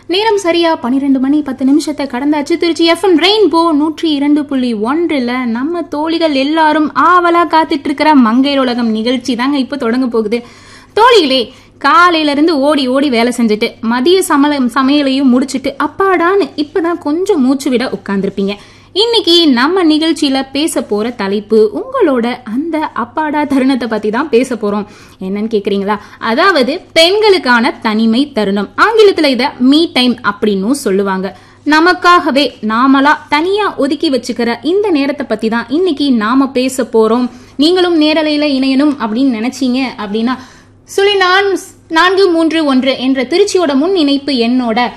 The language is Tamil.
நேரம் சரியா பன்னிரெண்டு மணி பத்து நிமிஷத்தை கடந்தாச்சு திருச்சி எஃப்எம் ரெயின்போ நூற்றி இரண்டு புள்ளி ஒன்றுல நம்ம தோழிகள் எல்லாரும் ஆவலா காத்துட்டு இருக்கிற மங்கையர் உலகம் நிகழ்ச்சி தாங்க இப்போ தொடங்க போகுது தோழிகளே காலையில இருந்து ஓடி ஓடி வேலை செஞ்சுட்டு மதிய சமல சமையலையும் முடிச்சிட்டு அப்பாடான்னு இப்பதான் கொஞ்சம் மூச்சு விட உட்கார்ந்துருப்பீங்க இன்னைக்கு நம்ம நிகழ்ச்சியில பேச போற தலைப்பு உங்களோட அந்த அப்பாடா தருணத்தை பத்தி தான் பேச போறோம் என்னன்னு கேக்குறீங்களா அதாவது பெண்களுக்கான தனிமை தருணம் ஆங்கிலத்துல இத மீ டைம் அப்படின்னு சொல்லுவாங்க நமக்காகவே நாமளா தனியா ஒதுக்கி வச்சுக்கிற இந்த நேரத்தை பத்தி தான் இன்னைக்கு நாம பேச போறோம் நீங்களும் நேரலையில இணையணும் அப்படின்னு நினைச்சீங்க அப்படின்னா சுழி நான் நான்கு மூன்று ஒன்று என்ற திருச்சியோட முன் இணைப்பு எண்ணோட